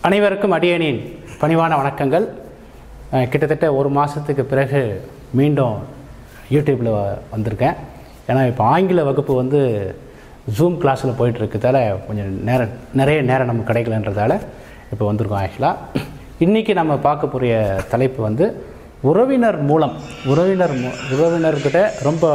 அனைவருக்கும் அடியனின் பணிவான வணக்கங்கள் அஹ், கிட்டத்தட்ட ஒரு மாதத்துக்கு பிறகு மீண்டும் யூடியூப்பில் வந்திருக்கேன் ஏன்னா இப்போ ஆங்கில வகுப்பு வந்து ஜூம் கிளாஸில் போயிட்டுருக்கதால கொஞ்சம் நேரம் நிறைய நேரம் நமக்கு கிடைக்கலன்றதால இப்போ வந்திருக்கோம் ஆக்சுவலாக இன்றைக்கி நம்ம பார்க்கக்கூடிய தலைப்பு வந்து உறவினர் மூலம் உறவினர் மூ உறவினர்கிட்ட ரொம்ப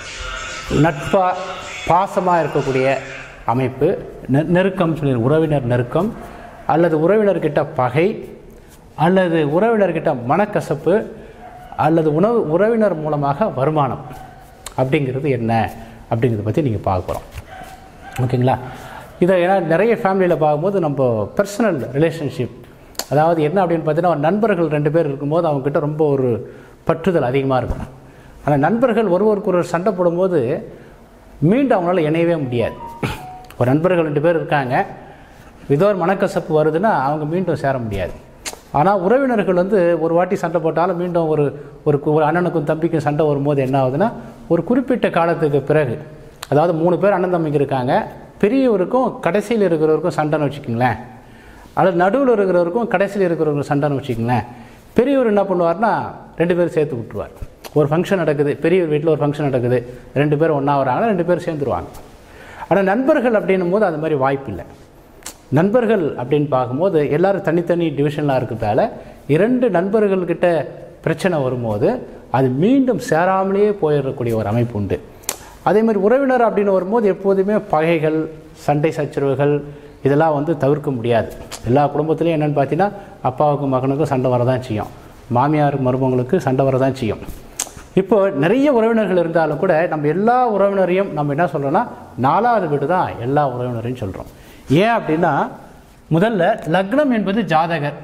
நட்பாக பாசமாக இருக்கக்கூடிய அமைப்பு நெ- நெருக்கம் சொல்லி உறவினர் நெருக்கம் அல்லது உறவினர்கிட்ட பகை அல்லது உறவினர்கிட்ட மனக்கசப்பு அல்லது உணவு உறவினர் மூலமாக வருமானம் அப்படிங்கிறது என்ன அப்படிங்கிறத பற்றி நீங்கள் பார்க்க போகிறோம் ஓகேங்களா இதை ஏன்னா நிறைய ஃபேமிலியில் பார்க்கும்போது நம்ம பர்சனல் ரிலேஷன்ஷிப் அதாவது என்ன அப்படின்னு பார்த்தீங்கன்னா ஒரு நண்பர்கள் ரெண்டு பேர் இருக்கும்போது அவங்கக்கிட்ட ரொம்ப ஒரு பற்றுதல் அதிகமாக இருக்கும் ஆனால் நண்பர்கள் ஒருவருக்கு ஒருவர் சண்டை போடும்போது மீண்டும் அவங்களால இணையவே முடியாது ஒரு நண்பர்கள் ரெண்டு பேர் இருக்காங்க ஏதோ ஒரு மனக்கசப்பு வருதுன்னா அவங்க மீண்டும் சேர முடியாது ஆனால் உறவினர்கள் வந்து ஒரு வாட்டி சண்டை போட்டாலும் மீண்டும் ஒரு ஒரு கு- ஒரு அண்ணனுக்கும் தம்பிக்கும் சண்டை வரும்போது என்ன ஆகுதுன்னா ஒரு குறிப்பிட்ட காலத்துக்கு பிறகு அதாவது மூணு பேர் அண்ணன் தம்பிங்க இருக்காங்க பெரியவருக்கும் கடைசியில் இருக்கிறவருக்கும் சண்டைன்னு வச்சுக்கோங்களேன் அல்லது நடுவில் இருக்கிறவருக்கும் கடைசியில் இருக்கிறவருக்கும் சண்டைன்னு வச்சுக்கோங்களேன் பெரியவர் என்ன பண்ணுவார்னா ரெண்டு பேரும் சேர்த்து விட்டுருவார் ஒரு ஃபங்க்ஷன் நடக்குது பெரியவர் வீட்டில் ஒரு ஃபங்க்ஷன் நடக்குது ரெண்டு பேரும் ஒன்றா வராங்கன்னா ரெண்டு பேரும் சேர்ந்துருவாங்க ஆனால் நண்பர்கள் அப்படின்னும் போது அது மாதிரி வாய்ப்பு இல்லை நண்பர்கள் அப்படின்னு பார்க்கும்போது எல்லாரும் தனித்தனி டிவிஷன்லாம் இருக்கிறதால இரண்டு நண்பர்கள்கிட்ட பிரச்சனை வரும்போது அது மீண்டும் சேராமலேயே போயிடக்கூடிய ஒரு அமைப்பு உண்டு அதே மாதிரி உறவினர் அப்படின்னு வரும்போது எப்போதுமே பகைகள் சண்டை சச்சரவுகள் இதெல்லாம் வந்து தவிர்க்க முடியாது எல்லா குடும்பத்துலேயும் என்னென்னு பார்த்தீங்கன்னா அப்பாவுக்கும் மகனுக்கும் சண்டை வரதான் செய்யும் மாமியார் மருமகளுக்கு சண்டை வரதான் செய்யும் இப்போ நிறைய உறவினர்கள் இருந்தாலும் கூட நம்ம எல்லா உறவினரையும் நம்ம என்ன சொல்கிறோன்னா நாலாவது வீடு தான் எல்லா உறவினரையும் சொல்கிறோம் ஏன் அப்படின்னா முதல்ல லக்னம் என்பது ஜாதகர்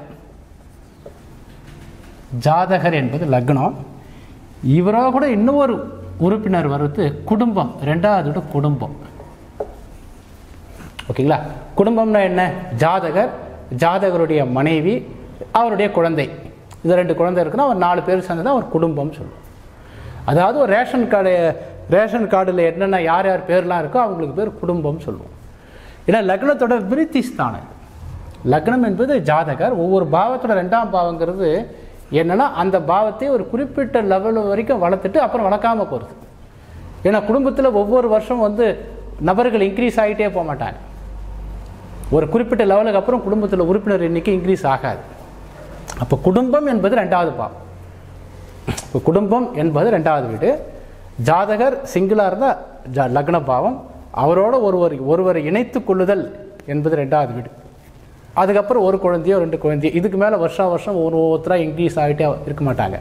ஜாதகர் என்பது லக்னம் இவராக கூட இன்னொரு உறுப்பினர் வர்றது குடும்பம் ரெண்டாவது வீடு குடும்பம் ஓகேங்களா குடும்பம்னா என்ன ஜாதகர் ஜாதகருடைய மனைவி அவருடைய குழந்தை இந்த ரெண்டு குழந்தை இருக்குன்னா ஒரு நாலு பேர் சேர்ந்து தான் ஒரு குடும்பம் சொல்லுவோம் அதாவது ஒரு ரேஷன் கார்டு ரேஷன் கார்டில் என்னென்ன யார் யார் பேர்லாம் இருக்கோ அவங்களுக்கு பேர் குடும்பம் சொல்லுவோம் ஏன்னா லக்னத்தோட விருத்தி ஸ்தானம் லக்னம் என்பது ஜாதகர் ஒவ்வொரு பாவத்தோட ரெண்டாம் பாவங்கிறது என்னன்னா அந்த பாவத்தை ஒரு குறிப்பிட்ட லெவல் வரைக்கும் வளர்த்துட்டு அப்புறம் வளர்க்காம போகிறது ஏன்னா குடும்பத்தில் ஒவ்வொரு வருஷம் வந்து நபர்கள் இன்க்ரீஸ் ஆகிட்டே போக மாட்டாங்க ஒரு குறிப்பிட்ட லெவலுக்கு அப்புறம் குடும்பத்தில் உறுப்பினர் எண்ணிக்கை இன்க்ரீஸ் ஆகாது அப்போ குடும்பம் என்பது ரெண்டாவது பாவம் இப்போ குடும்பம் என்பது ரெண்டாவது வீடு ஜாதகர் சிங்கிளாக இருந்தால் ஜா லக்ன பாவம் அவரோட ஒருவர் ஒருவரை இணைத்து கொள்ளுதல் என்பது ரெண்டாவது வீடு அதுக்கப்புறம் ஒரு குழந்தையோ ரெண்டு குழந்தையோ இதுக்கு மேலே வருஷம் வருஷம் ஒரு ஒருத்தராக இன்க்ரீஸ் ஆகிட்டே இருக்க மாட்டாங்க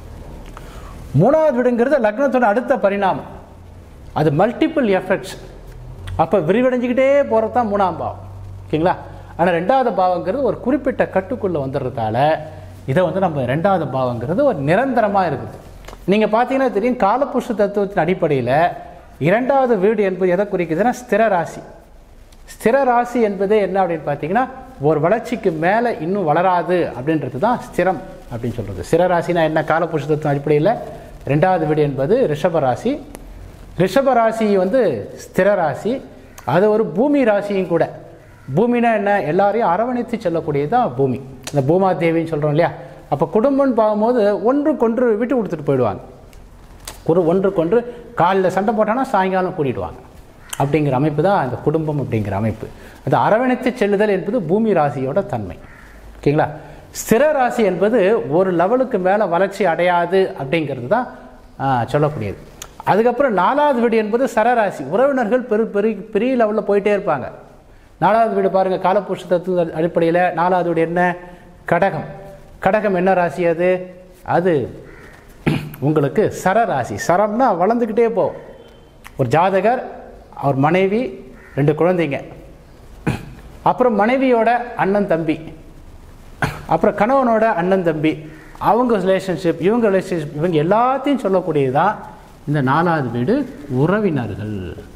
மூணாவது வீடுங்கிறது லக்னத்தோட அடுத்த பரிணாமம் அது மல்டிபிள் எஃபெக்ட்ஸ் அப்போ விரிவடைஞ்சிக்கிட்டே போகிறது தான் மூணாம் பாவம் ஓகேங்களா ஆனால் ரெண்டாவது பாவங்கிறது ஒரு குறிப்பிட்ட கட்டுக்குள்ளே வந்துடுறதால இதை வந்து நம்ம ரெண்டாவது பாவங்கிறது ஒரு நிரந்தரமாக இருக்குது நீங்கள் பார்த்தீங்கன்னா தெரியும் காலப்புருஷ தத்துவத்தின் அடிப்படையில் இரண்டாவது வீடு என்பது எதை குறிக்குதுன்னா ஸ்திர ராசி ஸ்திர ராசி என்பது என்ன அப்படின்னு பார்த்தீங்கன்னா ஒரு வளர்ச்சிக்கு மேலே இன்னும் வளராது அப்படின்றது தான் ஸ்திரம் அப்படின்னு சொல்கிறது ஸ்திர ராசினா என்ன காலப்புருஷ தத்துவம் அடிப்படையில் ரெண்டாவது வீடு என்பது ரிஷப ராசி ரிஷப ராசி வந்து ஸ்திர ராசி அது ஒரு பூமி ராசியும் கூட பூமினா என்ன எல்லாரையும் அரவணைத்து செல்லக்கூடியது தான் பூமி இந்த பூமா தேவின்னு சொல்கிறோம் இல்லையா அப்போ குடும்பம்னு பார்க்கும்போது ஒன்றுக்கொன்று விட்டு கொடுத்துட்டு போயிடுவாங்க ஒரு ஒன்றுக்கொன்று காலையில் சண்டை போட்டானா சாயங்காலம் கூட்டிடுவாங்க அப்படிங்கிற அமைப்பு தான் இந்த குடும்பம் அப்படிங்கிற அமைப்பு அது அரவணைத்து செல்லுதல் என்பது பூமி ராசியோட தன்மை ஓகேங்களா ஸ்திர ராசி என்பது ஒரு லெவலுக்கு மேலே வளர்ச்சி அடையாது அப்படிங்கிறது தான் ஆ, சொல்லக்கூடியது அதுக்கப்புறம் நாலாவது வீடு என்பது சரராசி உறவினர்கள் பெரு பெரிய பெரிய லெவலில் போயிட்டே இருப்பாங்க நாலாவது வீடு பாருங்கள் காலப்புருஷ தத்துவ அடிப்படையில் நாலாவது வீடு என்ன கடகம் கடகம் என்ன ராசி அது அது உங்களுக்கு சரராசி சரம்னா வளர்ந்துக்கிட்டே போகும் ஒரு ஜாதகர் அவர் மனைவி ரெண்டு குழந்தைங்க அப்புறம் மனைவியோட அண்ணன் தம்பி அப்புறம் கணவனோட அண்ணன் தம்பி அவங்க ரிலேஷன்ஷிப் இவங்க ரிலேஷன்ஷிப் இவங்க எல்லாத்தையும் சொல்லக்கூடியது தான் இந்த நாலாவது வீடு உறவினர்கள்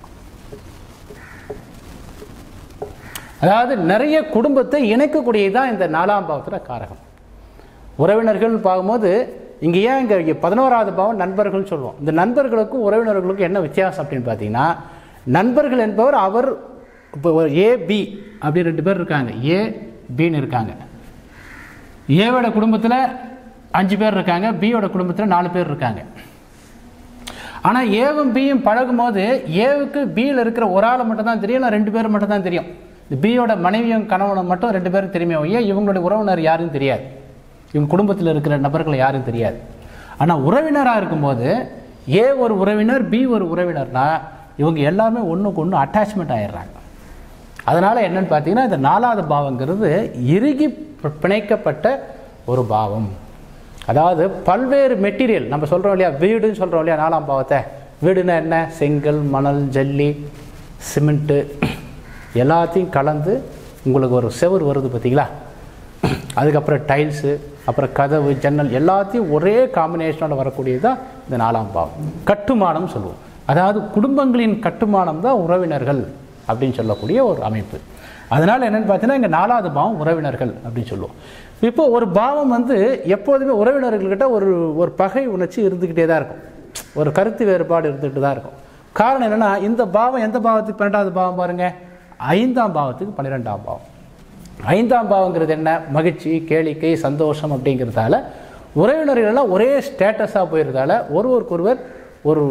அதாவது நிறைய குடும்பத்தை இணைக்கக்கூடியது தான் இந்த நாலாம் பாவத்தில் காரகம் உறவினர்கள்னு பார்க்கும்போது இங்கே ஏன் இங்கே இங்கே பதினோராவது பாவம் நண்பர்கள்னு சொல்லுவோம் இந்த நண்பர்களுக்கும் உறவினர்களுக்கும் என்ன வித்தியாசம் அப்படின்னு பார்த்தீங்கன்னா நண்பர்கள் என்பவர் அவர் இப்போ ஒரு ஏ பி அப்படி ரெண்டு பேர் இருக்காங்க ஏ பின்னு இருக்காங்க ஏவோட குடும்பத்தில் அஞ்சு பேர் இருக்காங்க பியோட குடும்பத்தில் நாலு பேர் இருக்காங்க ஆனால் ஏவும் பியும் பழகும்போது ஏவுக்கு பியில் இருக்கிற ஒரு ஆளை மட்டும் தான் தெரியும் இல்லை ரெண்டு பேர் மட்டும் தான் தெரியும் பியோட மனைவியும் கணவனும் மட்டும் ரெண்டு பேரும் தெரியுமே ஏன் இவங்களுடைய உறவினர் யாரும் தெரியாது இவங்க குடும்பத்தில் இருக்கிற நபர்கள் யாரும் தெரியாது ஆனால் உறவினராக இருக்கும்போது ஏ ஒரு உறவினர் பி ஒரு உறவினர்னா இவங்க எல்லாமே ஒன்றுக்கு ஒன்று அட்டாச்மெண்ட் ஆயிடுறாங்க அதனால் என்னன்னு பார்த்தீங்கன்னா இந்த நாலாவது பாவங்கிறது இறுகி பி- பிணைக்கப்பட்ட ஒரு பாவம் அதாவது பல்வேறு மெட்டீரியல் நம்ம சொல்கிறோம் இல்லையா வீடுன்னு சொல்கிறோம் இல்லையா நாலாம் பாவத்தை வீடுன்னா என்ன செங்கல் மணல் ஜல்லி சிமெண்ட்டு எல்லாத்தையும் கலந்து உங்களுக்கு ஒரு செவுர் வருது பார்த்தீங்களா அதுக்கப்புறம் டைல்ஸு அப்புறம் கதவு ஜன்னல் எல்லாத்தையும் ஒரே காம்பினேஷனோட வரக்கூடியது தான் இந்த நாலாம் பாவம் கட்டுமானம் சொல்லுவோம் அதாவது குடும்பங்களின் கட்டுமானம் தான் உறவினர்கள் அப்படின்னு சொல்லக்கூடிய ஒரு அமைப்பு அதனால் என்னென்னு பார்த்தீங்கன்னா இங்கே நாலாவது பாவம் உறவினர்கள் அப்படின்னு சொல்லுவோம் இப்போ ஒரு பாவம் வந்து எப்போதுமே உறவினர்கள்கிட்ட ஒரு ஒரு பகை உணர்ச்சி இருந்துக்கிட்டே தான் இருக்கும் ஒரு கருத்து வேறுபாடு இருந்துக்கிட்டு தான் இருக்கும் காரணம் என்னென்னா இந்த பாவம் எந்த பாவத்துக்கு பன்னெண்டாவது பாவம் பாருங்கள் ஐந்தாம் பாவத்துக்கு பன்னிரெண்டாம் பாவம் ஐந்தாம் பாவங்கிறது என்ன மகிழ்ச்சி கேளிக்கை சந்தோஷம் அப்படிங்கிறதால உறவினர்கள் எல்லாம் ஒரே ஸ்டேட்டஸாக போயிருந்தால ஒருவருக்கொருவர் ஒரு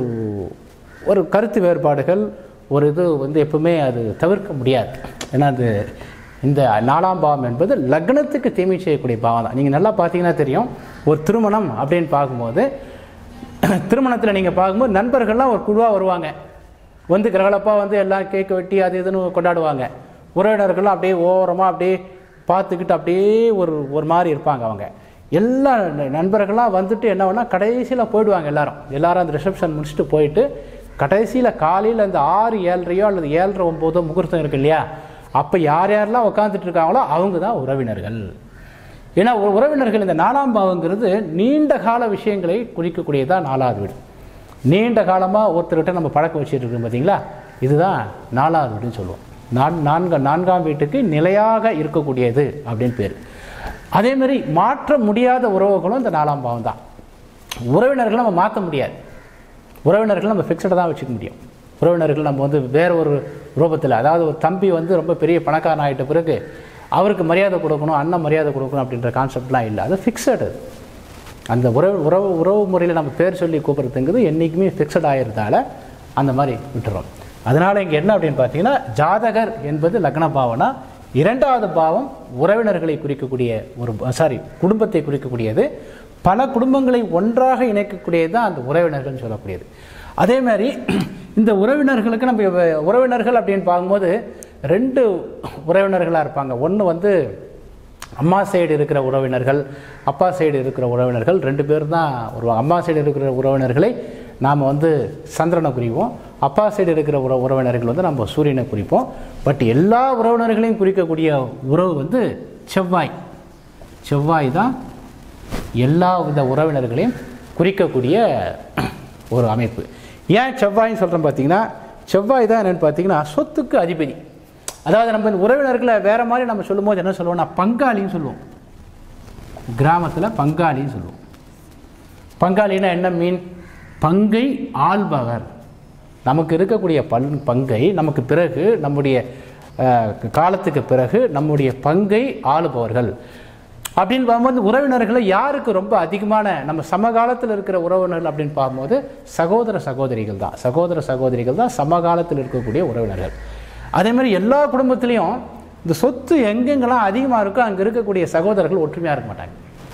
ஒரு கருத்து வேறுபாடுகள் ஒரு இது வந்து எப்பவுமே அது தவிர்க்க முடியாது ஏன்னா அது இந்த நாலாம் பாவம் என்பது லக்னத்துக்கு தீமை செய்யக்கூடிய பாவம் தான் நீங்கள் நல்லா பார்த்தீங்கன்னா தெரியும் ஒரு திருமணம் அப்படின்னு பார்க்கும்போது திருமணத்தில் நீங்கள் பார்க்கும்போது நண்பர்கள்லாம் ஒரு குழுவாக வருவாங்க வந்து கிரகலப்பாக வந்து எல்லாம் கேக் வெட்டி அது இதுன்னு கொண்டாடுவாங்க உறவினர்கள்லாம் அப்படியே ஓரமாக அப்படியே பார்த்துக்கிட்டு அப்படியே ஒரு ஒரு மாதிரி இருப்பாங்க அவங்க எல்லா ந- நண்பர்கள்லாம் வந்துட்டு என்ன பண்ணா கடைசியில் போயிடுவாங்க எல்லாரும் எல்லாரும் அந்த ரிசப்ஷன் முடிச்சுட்டு போயிட்டு கடைசியில் காலையில் அந்த ஆறு ஏழரையோ அல்லது ஏழரை ஒம்போதோ முகூர்த்தம் இருக்கு இல்லையா அப்போ யார் யாரெல்லாம் உட்காந்துட்டு இருக்காங்களோ அவங்க தான் உறவினர்கள் ஏன்னா ஒரு உறவினர்கள் இந்த நாலாம் பாவங்கிறது நீண்ட கால விஷயங்களை குறிக்கக்கூடியதான் நாலாவது வீடு நீண்ட காலமாக ஒருத்தர்கிட்ட நம்ம பழக்கம் வச்சுட்டு இருக்கோம் பார்த்தீங்களா இதுதான் நாலாவது வீடுன்னு சொல்லுவோம் நான் நான்கு நான்காம் வீட்டுக்கு நிலையாக இருக்கக்கூடியது அப்படின்னு பேர் அதே மாதிரி மாற்ற முடியாத உறவுகளும் இந்த நாலாம் பாவம் தான் உறவினர்களை நம்ம மாற்ற முடியாது உறவினர்கள் நம்ம ஃபிக்ஸடாக தான் வச்சுக்க முடியும் உறவினர்கள் நம்ம வந்து வேற ஒரு ரூபத்தில் அதாவது ஒரு தம்பி வந்து ரொம்ப பெரிய பணக்காரன் ஆகிட்ட பிறகு அவருக்கு மரியாதை கொடுக்கணும் அண்ணன் மரியாதை கொடுக்கணும் அப்படின்ற கான்செப்ட்லாம் இல்லை அது ஃபிக்ஸடு அந்த உறவு உறவு உறவு முறையில் நம்ம பேர் சொல்லி கூப்பிட்றதுங்கிறது என்றைக்குமே ஃபிக்ஸட் ஆகிறதால அந்த மாதிரி விட்டுறோம் அதனால் இங்கே என்ன அப்படின்னு பார்த்தீங்கன்னா ஜாதகர் என்பது லக்ன பாவனா இரண்டாவது பாவம் உறவினர்களை குறிக்கக்கூடிய ஒரு சாரி குடும்பத்தை குறிக்கக்கூடியது பல குடும்பங்களை ஒன்றாக இணைக்கக்கூடியது தான் அந்த உறவினர்கள்னு சொல்லக்கூடியது அதே மாதிரி இந்த உறவினர்களுக்கு நம்ம வ- உறவினர்கள் அப்படின்னு பார்க்கும்போது ரெண்டு உறவினர்களாக இருப்பாங்க ஒன்று வந்து அம்மா சைடு இருக்கிற உறவினர்கள் அப்பா சைடு இருக்கிற உறவினர்கள் ரெண்டு பேர் தான் வருவாங்க அம்மா சைடு இருக்கிற உறவினர்களை நாம் வந்து சந்திரனை குறிப்போம் அப்பா சைடு இருக்கிற உற உறவினர்கள் வந்து நம்ம சூரியனை குறிப்போம் பட் எல்லா உறவினர்களையும் குறிக்கக்கூடிய உறவு வந்து செவ்வாய் செவ்வாய் தான் எல்லா வித உறவினர்களையும் குறிக்கக்கூடிய ஒரு அமைப்பு ஏன் செவ்வாய்ன்னு சொல்கிறோம் பார்த்தீங்கன்னா செவ்வாய் தான் என்னென்னு பார்த்தீங்கன்னா சொத்துக்கு அதிபதி அதாவது நம்ம இந்த உறவினர்களை வேற மாதிரி நம்ம சொல்லும்போது என்ன சொல்லுவோம்னா பங்காளின்னு சொல்லுவோம் கிராமத்தில் பங்காளின்னு சொல்லுவோம் பங்காளின்னா என்ன மீன் பங்கை ஆள்பவர் நமக்கு இருக்கக்கூடிய பன் பங்கை நமக்கு பிறகு நம்முடைய அஹ், காலத்துக்கு பிறகு நம்முடைய பங்கை ஆளுபவர்கள் அப்படின்னு பார்க்கும்போது உறவினர்களை யாருக்கு ரொம்ப அதிகமான நம்ம சமகாலத்தில் இருக்கிற உறவினர்கள் அப்படின்னு பார்க்கும்போது சகோதர சகோதரிகள் தான் சகோதர சகோதரிகள் தான் சமகாலத்தில் இருக்கக்கூடிய உறவினர்கள் அதே மாதிரி எல்லா குடும்பத்திலையும் இந்த சொத்து எங்கெங்கெல்லாம் அதிகமாக இருக்கோ அங்கே இருக்கக்கூடிய சகோதரர்கள் ஒற்றுமையாக இருக்க மாட்டாங்க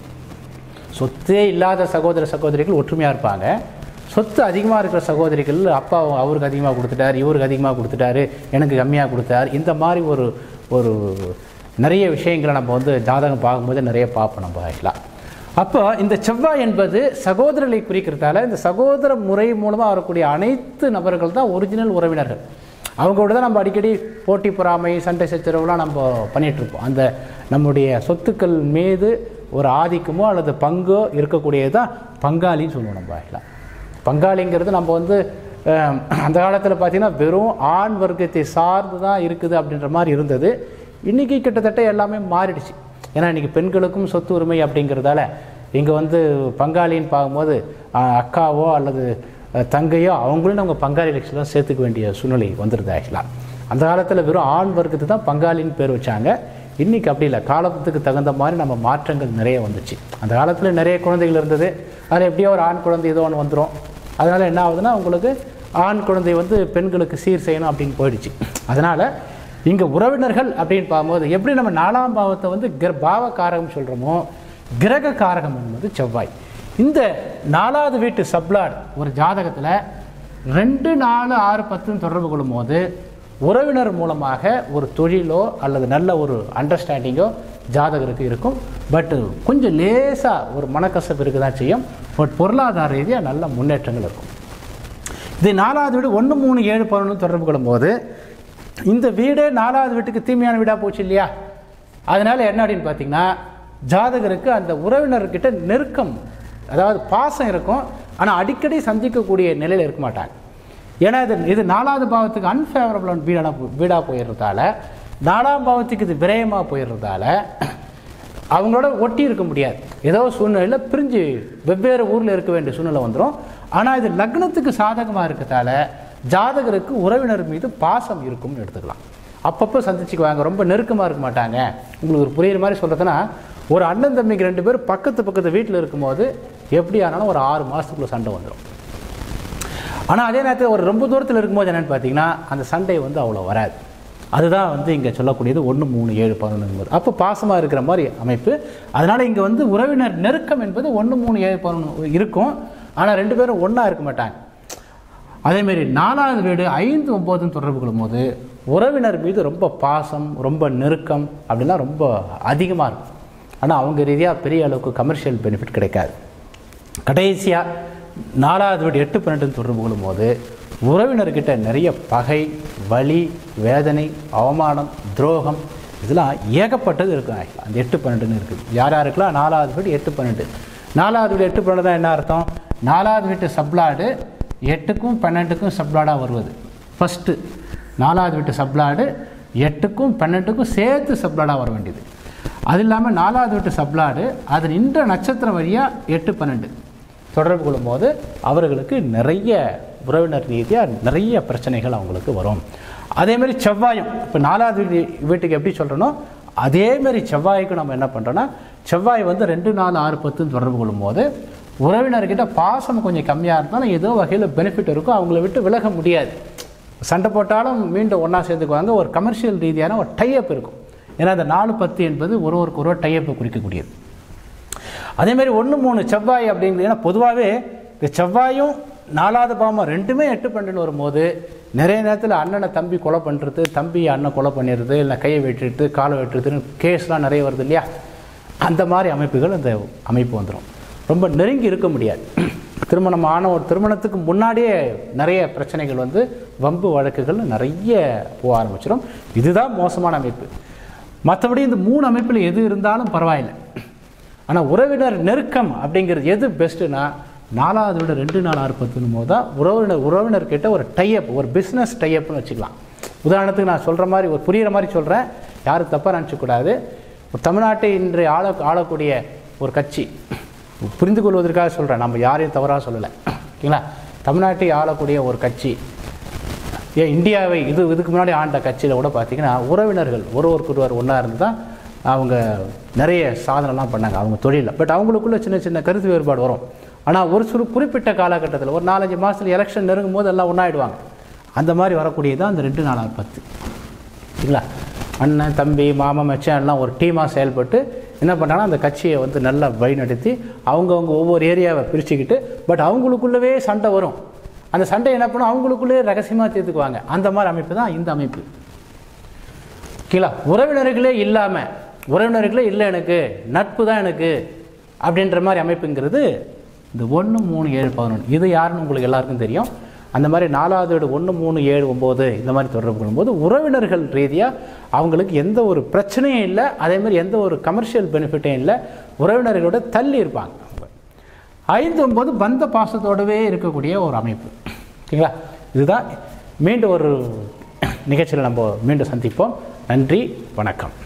சொத்தே இல்லாத சகோதர சகோதரிகள் ஒற்றுமையாக இருப்பாங்க சொத்து அதிகமாக இருக்கிற சகோதரிகள் அப்பா அவருக்கு அதிகமாக கொடுத்துட்டார் இவருக்கு அதிகமாக கொடுத்துட்டாரு எனக்கு கம்மியாக கொடுத்தார் இந்த மாதிரி ஒரு ஒரு நிறைய விஷயங்களை நம்ம வந்து ஜாதகம் பார்க்கும்போது நிறைய பார்ப்போம் நம்ம ஆக்சுவலாக அப்போ இந்த செவ்வாய் என்பது சகோதரர்களை குறிக்கிறதால இந்த சகோதர முறை மூலமாக வரக்கூடிய அனைத்து நபர்கள் தான் ஒரிஜினல் உறவினர்கள் அவங்களோட தான் நம்ம அடிக்கடி போட்டி பொறாமை சண்டை சச்சரவுலாம் நம்ம பண்ணிட்டு இருப்போம் அந்த நம்முடைய சொத்துக்கள் மீது ஒரு ஆதிக்கமோ அல்லது பங்கோ இருக்கக்கூடியது தான் பங்காளின்னு சொல்லுவோம் நம்ம ஆக்சுவலாக பங்காளிங்கிறது நம்ம வந்து அஹ், அந்த காலத்தில் பார்த்தீங்கன்னா வெறும் ஆண் வர்க்கத்தை சார்ந்து தான் இருக்குது அப்படின்ற மாதிரி இருந்தது இன்றைக்கி கிட்டத்தட்ட எல்லாமே மாறிடுச்சு ஏன்னா இன்றைக்கி பெண்களுக்கும் சொத்து உரிமை அப்படிங்கிறதால இங்கே வந்து பங்காளின்னு பார்க்கும்போது அஹ், அக்காவோ அல்லது அஹ், தங்கையோ அவங்களும் நம்ம பங்காளி லட்சம் சேர்த்துக்க வேண்டிய சூழ்நிலை வந்துடுது ஆக்சுவலாக அந்த காலத்தில் வெறும் ஆண் வர்க்கத்துக்கு தான் பங்காளின்னு பேர் வச்சாங்க இன்றைக்கி அப்படி இல்லை காலத்துக்கு தகுந்த மாதிரி நம்ம மாற்றங்கள் நிறைய வந்துச்சு அந்த காலத்தில் நிறைய குழந்தைகள் இருந்தது அதில் எப்படியோ ஒரு ஆண் குழந்தை ஏதோ ஒன்று வந்துடும் அதனால் என்ன ஆகுதுன்னா உங்களுக்கு ஆண் குழந்தை வந்து பெண்களுக்கு சீர் செய்யணும் அப்படின்னு போயிடுச்சு அதனால் இங்கே உறவினர்கள் அப்படின்னு பார்க்கும்போது எப்படி நம்ம நாலாம் பாவத்தை வந்து கிர பாவ காரகம் சொல்கிறோமோ கிரக காரகம் என்பது செவ்வாய் இந்த நாலாவது வீட்டு சப்ளாட் ஒரு ஜாதகத்தில் ரெண்டு நாலு ஆறு பத்துன்னு தொடர்பு கொள்ளும்போது உறவினர் மூலமாக ஒரு தொழிலோ அல்லது நல்ல ஒரு அண்டர்ஸ்டாண்டிங்கோ ஜாதகருக்கு இருக்கும் பட் கொஞ்சம் லேசாக ஒரு மனக்கசப்பு இருக்க தான் செய்யும் பட் பொருளாதார ரீதியாக நல்ல முன்னேற்றங்கள் இருக்கும் இது நாலாவது வீடு ஒன்று மூணு ஏழு பதினொன்று தொடர்பு கொள்ளும்போது இந்த வீடே நாலாவது வீட்டுக்கு தீமையான வீடாக போச்சு இல்லையா அதனால் என்ன அப்படின்னு பார்த்தீங்கன்னா ஜாதகருக்கு அந்த உறவினர்கிட்ட நெருக்கம் அதாவது பாசம் இருக்கும் ஆனால் அடிக்கடி சந்திக்கக்கூடிய நிலையில் இருக்க மாட்டாங்க ஏன்னா இது இது நாலாவது பாவத்துக்கு அன்ஃபேவரபிளான வீடான வீடாக போயிடுறதால நாலாம் பாவத்துக்கு இது விரயமாக போயிடுறதால அவங்களோட ஒட்டி இருக்க முடியாது ஏதோ சூழ்நிலையில் பிரிஞ்சு வெவ்வேறு ஊரில் இருக்க வேண்டிய சூழ்நிலை வந்துடும் ஆனால் இது லக்னத்துக்கு சாதகமாக இருக்கதால ஜாதகருக்கு உறவினர் மீது பாசம் இருக்கும்னு எடுத்துக்கலாம் அப்பப்போ சந்திச்சுக்குவாங்க ரொம்ப நெருக்கமாக இருக்க மாட்டாங்க உங்களுக்கு ஒரு புரியுற மாதிரி சொல்கிறதுனா ஒரு அண்ணன் தம்பிக்கு ரெண்டு பேர் பக்கத்து பக்கத்து வீட்டில் இருக்கும்போது எப்படி ஆனாலும் ஒரு ஆறு மாதத்துக்குள்ளே சண்டை வந்துடும் ஆனால் அதே நேரத்தில் ஒரு ரொம்ப தூரத்தில் இருக்கும்போது என்னென்னு பார்த்தீங்கன்னா அந்த சண்டை வந்து அவ்வளோ வராது அதுதான் வந்து இங்கே சொல்லக்கூடியது ஒன்று மூணு ஏழு பதினொன்று அப்போ பாசமாக இருக்கிற மாதிரி அமைப்பு அதனால் இங்கே வந்து உறவினர் நெருக்கம் என்பது ஒன்று மூணு ஏழு பதினொன்று இருக்கும் ஆனால் ரெண்டு பேரும் ஒன்றா இருக்க மாட்டாங்க அதேமாரி நாலாவது வீடு ஐந்து ஒம்போதுன்னு தொடர்பு கொள்ளும்போது உறவினர் மீது ரொம்ப பாசம் ரொம்ப நெருக்கம் அப்படிலாம் ரொம்ப அதிகமாக இருக்கும் ஆனால் அவங்க ரீதியாக பெரிய அளவுக்கு கமர்ஷியல் பெனிஃபிட் கிடைக்காது கடைசியாக நாலாவது வீடு எட்டு பன்னெண்டுன்னு தொடர்பு கொள்ளும்போது உறவினர்கிட்ட நிறைய பகை வலி வேதனை அவமானம் துரோகம் இதெல்லாம் ஏகப்பட்டது இருக்கும் actually. அந்த எட்டு பன்னெண்டுன்னு இருக்குது யார் யாருக்கெல்லாம் நாலாவது வீடு எட்டு பன்னெண்டு நாலாவது வீடு எட்டு பன்னெண்டு தான் என்ன அர்த்தம் நாலாவது வீட்டு சப்ளாடு எட்டுக்கும் பன்னெண்டுக்கும் சப்ளாடாக வருவது ஃபஸ்ட்டு நாலாவது வீட்டு சப்ளாடு எட்டுக்கும் பன்னெண்டுக்கும் சேர்த்து சப்ளாடாக வர வேண்டியது அது இல்லாமல் நாலாவது வீட்டு சப்ளாடு அது நின்ற நட்சத்திரம் வழியாக எட்டு பன்னெண்டு தொடர்பு கொள்ளும்போது அவர்களுக்கு நிறைய உறவினர் ரீதியாக நிறைய பிரச்சனைகள் அவங்களுக்கு வரும் அதேமாரி செவ்வாயும் இப்போ நாலாவது வீட்டு வீட்டுக்கு எப்படி சொல்கிறனோ அதேமாரி செவ்வாய்க்கு நம்ம என்ன பண்ணுறோன்னா செவ்வாய் வந்து ரெண்டு நாலு ஆறு பத்துன்னு தொடர்பு கொள்ளும்போது உறவினர்கிட்ட பாசம் கொஞ்சம் கம்மியாக இருந்தாலும் ஏதோ வகையில் பெனிஃபிட் இருக்கும் அவங்கள விட்டு விலக முடியாது சண்டை போட்டாலும் மீண்டும் ஒன்றா சேர்ந்துக்குவாங்க ஒரு கமர்ஷியல் ரீதியான ஒரு டைப் இருக்கும் ஏன்னா அந்த நாலு பத்து என்பது ஒரு ஒருக்கு ஒரு டைப்பை குறிக்கக்கூடியது அதேமாரி ஒன்று மூணு செவ்வாய் அப்படிங்கிறது ஏன்னா பொதுவாகவே இந்த செவ்வாயும் நாலாவது பாவம் ரெண்டுமே எட்டு பன்னெண்டு வரும்போது நிறைய நேரத்தில் அண்ணனை தம்பி கொலை பண்ணுறது தம்பி அண்ணன் கொலை பண்ணிடுறது இல்லை கையை வெட்டிடுது காலை வெட்டுறதுன்னு கேஸ்லாம் நிறைய வருது இல்லையா அந்த மாதிரி அமைப்புகள் அந்த அமைப்பு வந்துடும் ரொம்ப நெருங்கி இருக்க முடியாது திருமணம் ஆன ஒரு திருமணத்துக்கு முன்னாடியே நிறைய பிரச்சனைகள் வந்து வம்பு வழக்குகள் நிறைய போக ஆரம்பிச்சிடும் இதுதான் மோசமான அமைப்பு மற்றபடி இந்த மூணு அமைப்பில் எது இருந்தாலும் பரவாயில்லை ஆனால் உறவினர் நெருக்கம் அப்படிங்கிறது எது பெஸ்ட்டுனா நாலாவது விட ரெண்டு நாள் ஆறு பத்துனும் போது தான் உறவினர் உறவினர்கிட்ட ஒரு டைப் ஒரு பிஸ்னஸ் டைப்னு வச்சுக்கலாம் உதாரணத்துக்கு நான் சொல்கிற மாதிரி ஒரு புரிகிற மாதிரி சொல்கிறேன் யாரும் தப்பாக நினச்சக்கூடாது ஒரு தமிழ்நாட்டை இன்று ஆள ஆளக்கூடிய ஒரு கட்சி புரிந்து கொள்வதற்காக சொல்கிறேன் நம்ம யாரையும் தவறாக சொல்லலை ஓகேங்களா தமிழ்நாட்டை ஆளக்கூடிய ஒரு கட்சி ஏன் இந்தியாவை இது இதுக்கு முன்னாடி ஆண்ட கட்சியில் கூட பார்த்தீங்கன்னா உறவினர்கள் ஒருவருக்கு ஒருவர் ஒன்றா இருந்து தான் அவங்க நிறைய சாதனைலாம் பண்ணாங்க அவங்க தொழிலில் பட் அவங்களுக்குள்ள சின்ன சின்ன கருத்து வேறுபாடு வரும் ஆனால் ஒரு சிறு குறிப்பிட்ட காலகட்டத்தில் ஒரு நாலஞ்சு மாதத்தில் எலெக்ஷன் நெருங்கும் போது எல்லாம் ஒன்றாயிடுவாங்க அந்த மாதிரி வரக்கூடியது தான் அந்த ரெண்டு நாலாறு பத்து சரிங்களா அண்ணன் தம்பி மாமன் மச்சான் எல்லாம் ஒரு டீமாக செயல்பட்டு என்ன பண்ணுறாங்கன்னா அந்த கட்சியை வந்து நல்லா வழிநடத்தி அவங்கவுங்க ஒவ்வொரு ஏரியாவை பிரிச்சுக்கிட்டு பட் அவங்களுக்குள்ளவே சண்டை வரும் அந்த சண்டை என்ன பண்ணும் அவங்களுக்குள்ளே ரகசியமாக தீர்த்துக்குவாங்க அந்த மாதிரி அமைப்பு தான் இந்த அமைப்பு கீழே உறவினர்களே இல்லாமல் உறவினர்களே இல்லை எனக்கு நட்பு தான் எனக்கு அப்படின்ற மாதிரி அமைப்புங்கிறது இந்த ஒன்று மூணு ஏழு பதினொன்று இது யாருன்னு உங்களுக்கு எல்லாருக்கும் தெரியும் அந்த மாதிரி நாலாவது வீடு ஒன்று மூணு ஏழு ஒம்பது இந்த மாதிரி தொடர்பு கொள்ளும்போது உறவினர்கள் ரீதியாக அவங்களுக்கு எந்த ஒரு பிரச்சனையும் இல்லை அதே மாதிரி எந்த ஒரு கமர்ஷியல் பெனிஃபிட்டும் இல்லை உறவினர்களோட தள்ளி இருப்பாங்க ஐந்து ஒன்பது பந்த பாசத்தோடவே இருக்கக்கூடிய ஒரு அமைப்பு ஓகேங்களா இதுதான் மீண்டும் ஒரு நிகழ்ச்சியில் நம்ம மீண்டும் சந்திப்போம் நன்றி வணக்கம்